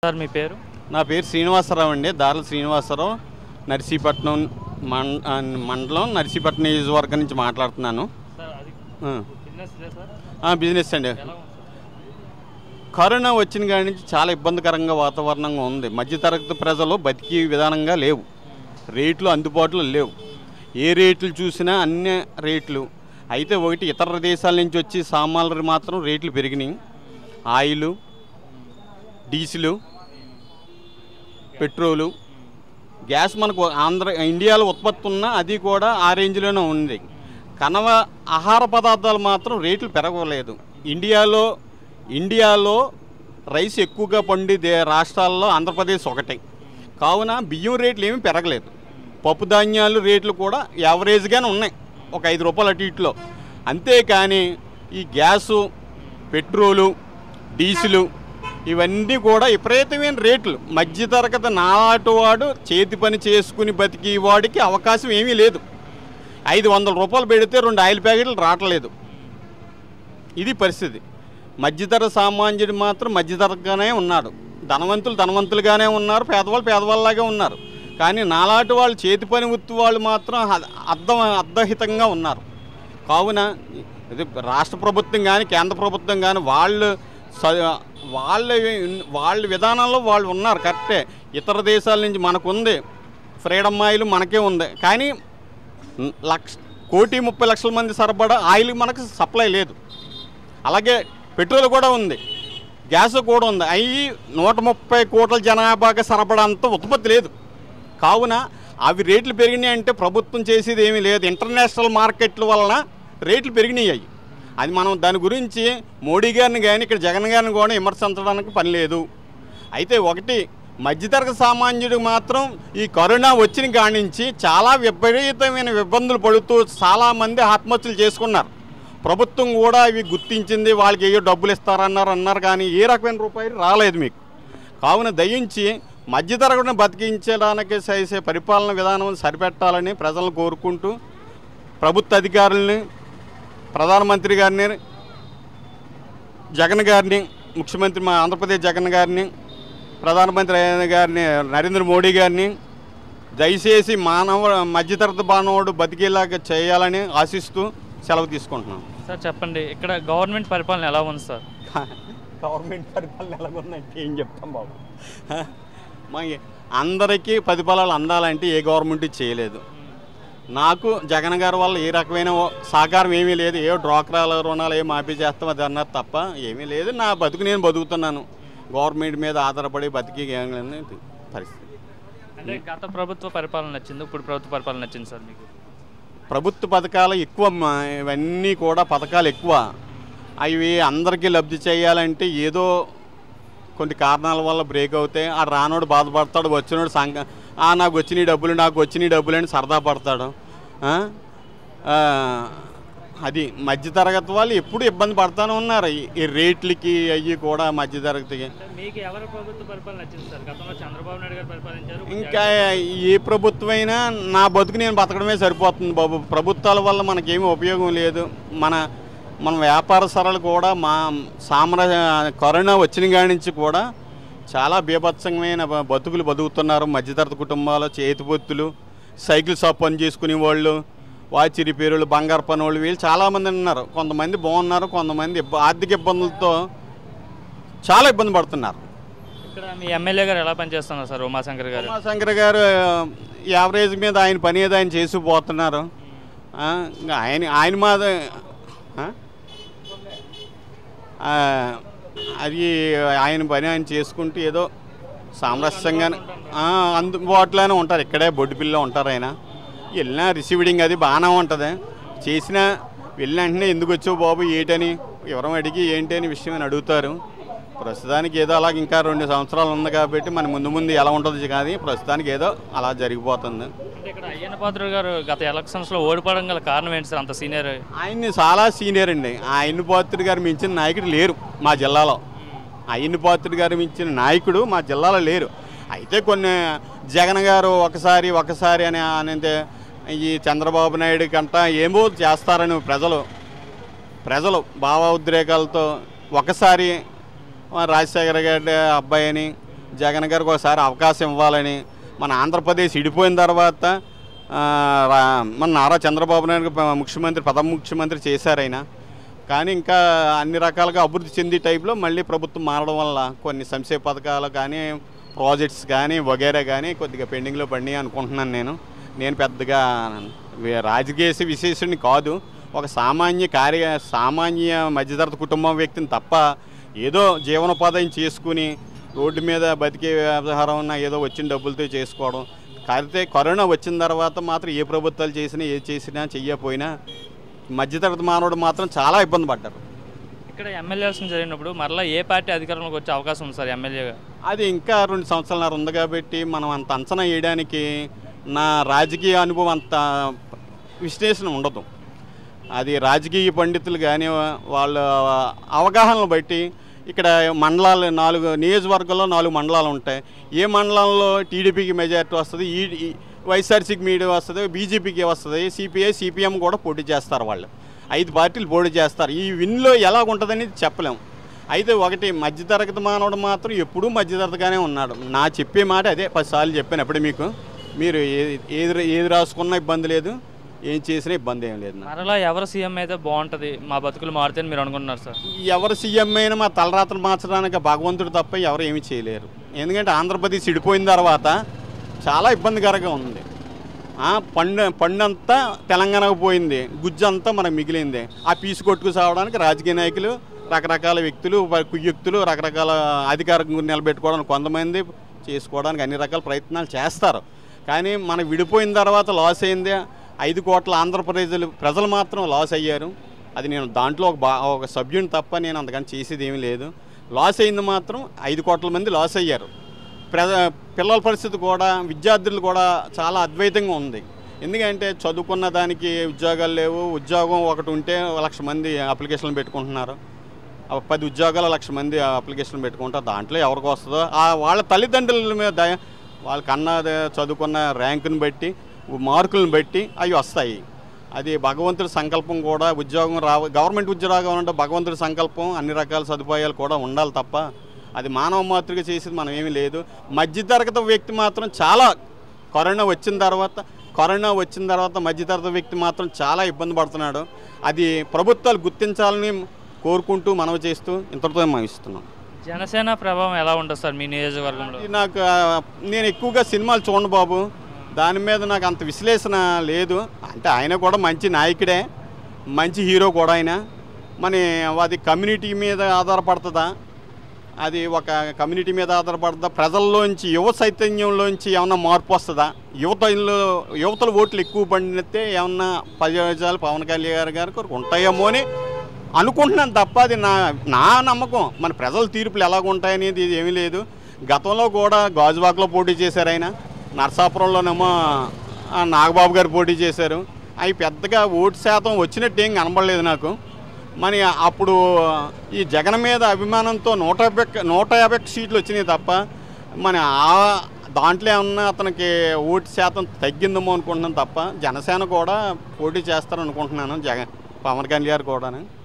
Sir మీ పేరు నా పేరు శ్రీనివాసరావు అండి దారుల శ్రీనివాసరావు నర్సీపట్నం మం ఆ, మండలం నర్సీపట్నం నియోజకవర్గం నుంచి మాట్లాడుతున్నాను సార్ అది ఆ. బిజినెస్ సార్ ఆ, బిజినెస్ అండి ఎలా ఉంది సార్ కరోనా వచ్చిన కాడి నుంచి చాలా ఇబ్బందికరంగా వాతావరణంగా ఉంది మధ్యతరగతి ప్రజలు బతికి విధానంగా లేవు రేట్లు అందుబాటులో లేవు ఏ రేట్లు చూసినా అన్ని రేట్లు అయితే ఒకటి ఇతర దేశాల నుంచి వచ్చి సామాన్లు మాత్రం రేట్లు పెరిగినాయి ఆయిల్ డీజిలు పెట్రోలు గ్యాస్ మనకు ఆంధ్ర ఇండియాలో ఉత్పత్తి ఉన్న అది కూడా ఆ రేంజ్లోనే ఉంది కనవ ఆహార పదార్థాలు మాత్రం రేట్లు పెరగలేదు ఇండియాలో ఇండియాలో రైస్ ఎక్కువగా పండి దే రాష్ట్రాల్లో ఆంధ్రప్రదేశ్ ఒకటే కావున బియ్యం రేట్లు ఏమీ పెరగలేదు పప్పు ధాన్యాలు రేట్లు కూడా యావరేజ్గానే ఉన్నాయి ఒక ఐదు రూపాయలు అటు ఇటులో అంతేకాని ఈ గ్యాసు పెట్రోలు డీజిలు ఇవన్నీ కూడా విపరీతమైన రేట్లు మధ్యతరగతి నాటువాడు చేతి పని చేసుకుని బతికి వాడికి అవకాశం ఏమీ లేదు ఐదు వందల రూపాయలు పెడితే రెండు ఆయిల్ ప్యాకెట్లు రావట్లేదు ఇది పరిస్థితి మధ్యధర సామాన్యుడు మాత్రం మధ్యధరగానే ఉన్నాడు ధనవంతులు ధనవంతులుగానే ఉన్నారు పేదవాళ్ళు పేదవాళ్ళలాగే ఉన్నారు కానీ నాలాంటి వాళ్ళు చేతి పని వృత్తి వాళ్ళు మాత్రం అ- అర్థం అర్ధహితంగా ఉన్నారు కావున ఇది రాష్ట్ర ప్రభుత్వం కానీ కేంద్ర ప్రభుత్వం కానీ వాళ్ళు స- వాళ్ళ వాళ్ళ విధానంలో వాళ్ళు ఉన్నారు కరెక్టే ఇతర దేశాల నుంచి మనకు ఉంది ఫ్రీడమ్ ఆయిల్ మనకే ఉంది కానీ లక్ష కోటి ముప్పై లక్షల మంది సరఫరా ఆయిల్ మనకు సప్లై లేదు అలాగే పెట్రోల్ కూడా ఉంది గ్యాస్ కూడా ఉంది అవి నూట ముప్పై కోట్ల జనాభాకి సరఫరా అంత ఉత్పత్తి లేదు కావున అవి రేట్లు పెరిగినాయి అంటే ప్రభుత్వం చేసేది ఏమీ లేదు ఇంటర్నేషనల్ మార్కెట్ల వలన రేట్లు పెరిగినాయి అవి అది మనం దాని గురించి మోడీ గారిని కానీ ఇక్కడ జగన్ గారిని కూడా విమర్శించడానికి పని లేదు అయితే ఒకటి మధ్యతరగతి సామాన్యుడు మాత్రం ఈ కరోనా వచ్చిన కాడి నుంచి చాలా విపరీతమైన ఇబ్బందులు పడుతూ చాలామంది ఆత్మహత్యలు చేసుకున్నారు ప్రభుత్వం కూడా ఇవి గుర్తించింది వాళ్ళకి ఏయో డబ్బులు ఇస్తారన్నారు అన్నారు కానీ ఏ రకమైన రూపాయలు రాలేదు మీకు కావున దయించి మధ్యతరగతిని బతికించడానికి చేసే పరిపాలన విధానం సరిపెట్టాలని ప్రజలను కోరుకుంటూ ప్రభుత్వ అధికారుల్ని ప్రధానమంత్రి గారిని జగన్ గారిని ముఖ్యమంత్రి మా ఆంధ్రప్రదేశ్ జగన్ గారిని ప్రధానమంత్రి అయిన గారిని నరేంద్ర మోడీ గారిని దయచేసి మానవ మధ్యతరగతి మానవుడు బతికేలాగా చేయాలని ఆశిస్తూ సెలవు తీసుకుంటున్నాను సార్ చెప్పండి ఇక్కడ గవర్నమెంట్ పరిపాలన ఎలా ఉంది సార్ గవర్నమెంట్ పరిపాలన ఎలాగుందంటే ఏం చెప్తాం బాబు మా అందరికీ ప్రతిఫలాలు అందాలంటే ఏ గవర్నమెంట్ చేయలేదు నాకు జగన్ గారి వల్ల ఏ రకమైన ఓ- సహకారం ఏమీ లేదు ఏ డ్వాక్రాల రుణాలు ఏమి మాఫీ చేస్తాం అది అన్నారు తప్ప ఏమీ లేదు నా బతుకు నేను బతుకుతున్నాను గవర్నమెంట్ మీద ఆధారపడి బతికి ఏం లేని పరిస్థితి అంటే గత ప్రభుత్వ పరిపాలన నచ్చింది ఇప్పుడు ప్రభుత్వ పరిపాలన నచ్చింది సార్ మీకు ప్రభుత్వ పథకాలు ఎక్కువ మా- ఇవన్నీ కూడా పథకాలు ఎక్కువ అవి అందరికీ లబ్ధి చేయాలంటే ఏదో కొన్ని కారణాల వల్ల బ్రేక్ అవుతాయి ఆ రానోడు బాధపడతాడు వచ్చినోడు సంఘ ఆ నాకు వచ్చినాయి డబ్బులు నాకు వచ్చినాయి డబ్బులు అని సరదా పడతాడు ఆ? ఆ, అది మధ్యతరగతి వాళ్ళు ఎప్పుడు ఇబ్బంది పడుతూనే ఉన్నారు ఈ- ఈ రేట్లకి అవి కూడా మధ్యతరగతికి అంటే మీకు ఎవరి ప్రభుత్వ పరిపాలన నచ్చింది సార్ గతంలో చంద్రబాబు నాయుడు గారు పరిపాలించారు ఇంకా ఏ ప్రభుత్వమైనా నా బతుకు నేను బతకడమే సరిపోతుంది బాబు ప్రభుత్వాల వల్ల మనకేమీ ఉపయోగం లేదు మన మన వ్యాపార సరళు కూడా మా సామ్రా కరోనా వచ్చిన కాడి నుంచి కూడా చాలా బీభత్సమైన బ- బతుకులు బతుకుతున్నారు మధ్యతరగతి కుటుంబాలు చేతిపొత్తులు సైకిల్ షాప్ పని చేసుకునే వాళ్ళు వాచ్ రిపేరులు బంగారు పని వాళ్ళు వీళ్ళు చాలామంది ఉన్నారు కొంతమంది బాగున్నారు కొంతమంది ఇబ్బ- ఆర్థిక ఇబ్బందులతో చాలా ఇబ్బంది పడుతున్నారు ఇక్కడ మీ ఎమ్మెల్యే గారు ఎలా పనిచేస్తున్నారు సార్ ఉమాశంకర్ గారు ఉమాశంకర్ గారు యావరేజ్ మీద ఆయన పని ఏదో ఆయన చేసి పోతున్నారు ఆ, ఇంకా ఆయన ఆయన మాద ఆ? ఆ, అది ఆయన పని ఆయన చేసుకుంటూ ఏదో సామరస్యంగానే ఆ, అందుబాటులోనే ఉంటారు ఇక్కడే బొడ్డు పిల్ల ఉంటారు ఆయన వెళ్ళినా రిసీవిడింగ్ అది బాగానే ఉంటుంది చేసినా వెళ్ళిన వెంటనే ఎందుకు వచ్చావు బాబు ఏంటని వివరం అడిగి ఏంటి అని విషయం అని అడుగుతారు ప్రస్తుతానికి ఏదో అలాగ ఇంకా రెండు సంవత్సరాలు ఉంది కాబట్టి మన ముందు ముందు ఎలా ఉంటుంది కానీ ప్రస్తుతానికి ఏదో అలా జరిగిపోతుంది అంటే ఇక్కడ అయ్యన్న పాత్ర గారు గత ఎలక్షన్స్లో ఓడిపోవడం గల కారణం ఏంటి సార్ అంత సీనియర్ ఆయన్ని చాలా సీనియర్ అండి ఆయన పాత్రుడు గారు మించిన నాయకుడు లేరు మా జిల్లాలో అయ్యన్న పాత్రుడు గారు మించిన నాయకుడు మా జిల్లాలో లేరు అయితే కొన్ని జగన్ గారు ఒకసారి ఒకసారి అని అనేది ఈ చంద్రబాబు నాయుడు కంట ఏమో చేస్తారని ప్రజలు ప్రజలు భావోద్రేకాలతో ఒకసారి ఆ, రాజశేఖర గారి అబ్బాయి అని జగన్ గారికి ఒకసారి అవకాశం ఇవ్వాలని మన ఆంధ్రప్రదేశ్ ఇడిపోయిన తర్వాత ఆ, రా- మన నారా చంద్రబాబు నాయుడు గారు ముఖ్యమంత్రి ప్రథమ ముఖ్యమంత్రి చేశారు ఆయన కానీ ఇంకా అన్ని రకాలుగా అభివృద్ధి చెంది టైప్లో మళ్ళీ ప్రభుత్వం మారడం వల్ల కొన్ని సంక్షేమ పథకాలు కానీ ప్రాజెక్ట్స్ కానీ వగేరా కానీ కొద్దిగా పెండింగ్లో పడినాయి అనుకుంటున్నాను నేను నేను పెద్దగా వే- రాజకీయ విశేషుడిని కాదు ఒక సామాన్య కార్య సామాన్య మధ్యతరగతి కుటుంబం వ్యక్తిని తప్ప ఏదో జీవనోపాధి చేసుకుని రోడ్డు మీద బతికే వ్యవహారం ఉన్న ఏదో వచ్చిన డబ్బులతో చేసుకోవడం కాకపోతే కరోనా వచ్చిన తర్వాత మాత్రం ఏ ప్రభుత్వాలు చేసినా ఏ చేసినా చెయ్యకపోయినా మధ్యతరగతి మానవుడు మాత్రం చాలా ఇబ్బంది పడ్డారు ఇక్కడ ఎమ్మెల్యే ఎలక్షన్ జరిగినప్పుడు మరలా ఏ పార్టీ అధికారంలోకి వచ్చే అవకాశం ఉంది సార్ ఎమ్మెల్యేగా అది ఇంకా రెండు సంవత్సరాలన్నర ఉంది కాబట్టి మనం అంత అంచనా వేయడానికి నా రాజకీయ అనుభవం అంత విశ్లేషణ ఉండదు అది రాజకీయ పండితులు కానీ వాళ్ళ అవగాహనలు బట్టి ఇక్కడ మండలాలు నాలుగు నియోజకవర్గంలో నాలుగు మండలాలు ఉంటాయి ఏ మండలంలో టీడీపీకి మెజారిటీ వస్తుంది ఈ ఈ- వైఎస్ఆర్సీకి మీడియా వస్తుంది బీజేపీకి వస్తుంది సిపిఐ సిపిఎం కూడా పోటీ చేస్తారు వాళ్ళు ఐదు పార్టీలు పోటీ చేస్తారు ఈ విన్లో ఎలా ఉంటుందని చెప్పలేం అయితే ఒకటి మధ్యతరగతి మానవుడు మాత్రం ఎప్పుడూ మధ్యతరగతిగానే ఉన్నాడు నా చెప్పే మాట అదే పదిసార్లు చెప్పాను అప్పుడే మీకు మీరు ఏది ఏది ఏది రాసుకున్నా ఇబ్బంది లేదు ఏం చేసినా ఇబ్బంది ఏం లేదు నాకు. మరలా ఎవరు సీఎం అయితే బాగుంటుంది మా బతుకులు మారుతాయని మీరు అనుకుంటున్నారు సార్ ఎవరు సీఎం అయినా మా తలరాత్రులు మార్చడానికి భగవంతుడు తప్ప ఎవరు ఏమీ చేయలేరు ఎందుకంటే ఆంధ్రప్రదేశ్ ఇడిపోయిన తర్వాత చాలా ఇబ్బందికరంగా ఉంది ఆ, పండు పండంతా తెలంగాణకు పోయింది గుజ్జు అంతా మనకు మిగిలింది ఆ పీసు కొట్టుకు సావడానికి రాజకీయ నాయకులు రకరకాల వ్యక్తులు వ- కుయ్యుక్తులు రకరకాల అధికారం నిలబెట్టుకోవడానికి కొంతమంది చేసుకోవడానికి అన్ని రకాల ప్రయత్నాలు చేస్తారు కానీ మనం విడిపోయిన తర్వాత లాస్ అయింది ఐదు కోట్ల ఆంధ్రప్రదేశ్ ప్రజలు మాత్రం లాస్ అయ్యారు అది నేను దాంట్లో ఒక బా ఒక సభ్యుని తప్ప నేను అంతకని చేసేది ఏమీ లేదు లాస్ అయింది మాత్రం ఐదు కోట్ల మంది లాస్ అయ్యారు ప్ర పిల్లల పరిస్థితి కూడా విద్యార్థులు కూడా చాలా అద్వైతంగా ఉంది ఎందుకంటే చదువుకున్న దానికి ఉద్యోగాలు లేవు ఉద్యోగం ఒకటి ఉంటే లక్ష మంది అప్లికేషన్లు పెట్టుకుంటున్నారు ఆ పది ఉద్యోగాలు లక్ష మంది అప్లికేషన్లు పెట్టుకుంటారు దాంట్లో ఎవరికి వస్తుందో ఆ వాళ్ళ తల్లిదండ్రుల మీద దయ వాళ్ళ కన్నా చదువుకున్న ర్యాంకుని బట్టి మార్కులను బట్టి అవి వస్తాయి అది భగవంతుడి సంకల్పం కూడా ఉద్యోగం రావ గవర్నమెంట్ ఉద్యోగం అంటే భగవంతుడి సంకల్పం అన్ని రకాల సదుపాయాలు కూడా ఉండాలి తప్ప అది మానవ మాతృగా చేసేది మనం ఏమీ లేదు మధ్యతరగతి వ్యక్తి మాత్రం చాలా కరోనా వచ్చిన తర్వాత కరోనా వచ్చిన తర్వాత మధ్యతరగతి వ్యక్తి మాత్రం చాలా ఇబ్బంది పడుతున్నాడు అది ప్రభుత్వాలు గుర్తించాలని కోరుకుంటూ మనవి చేస్తూ ఇంతటితో మనం ఇస్తున్నాం జనసేన ప్రభావం ఎలా ఉంటుంది సార్ మీ నియోజకవర్గంలో ఇది నాకు ఆ, నేను ఎక్కువగా సినిమాలు చూడండి బాబు దాని మీద నాకు అంత విశ్లేషణ లేదు అంటే ఆయన కూడా మంచి నాయకుడే మంచి హీరో కూడా ఆయన మన అది కమ్యూనిటీ మీద ఆధారపడుతుందా అది ఒక కమ్యూనిటీ మీద ఆధారపడుతుందా ప్రజల్లోంచి యువ చైతన్యంలోంచి ఏమన్నా మార్పు వస్తుందా యువతలో యువతల ఓట్లు ఎక్కువ పడితే ఏమన్నా ప్రయోజనాలు పవన్ కళ్యాణ్ గారికి ఉంటాయేమో అని అనుకుంటున్నాను తప్ప అది నా నా నమ్మకం మన ప్రజల తీర్పులు ఎలాగ ఉంటాయనేది ఇది ఏమీ లేదు గతంలో కూడా గాజువాకలో పోటీ చేశారు ఆయన నర్సాపురంలోనేమో ఆ, నాగబాబు గారు పోటీ చేశారు అవి పెద్దగా ఓటు శాతం వచ్చినట్టు ఏం కనబడలేదు నాకు మరి అప్పుడు ఈ జగన్ మీద అభిమానంతో నూట యాభై నూట యాభై సీట్లు వచ్చినాయి తప్ప మన ఆ దాంట్లో ఏమన్నా అతనికి ఓటు శాతం తగ్గిందేమో అనుకుంటున్నాను తప్ప జనసేన కూడా పోటీ చేస్తారనుకుంటున్నాను జగన్ పవన్ కళ్యాణ్ గారు కూడా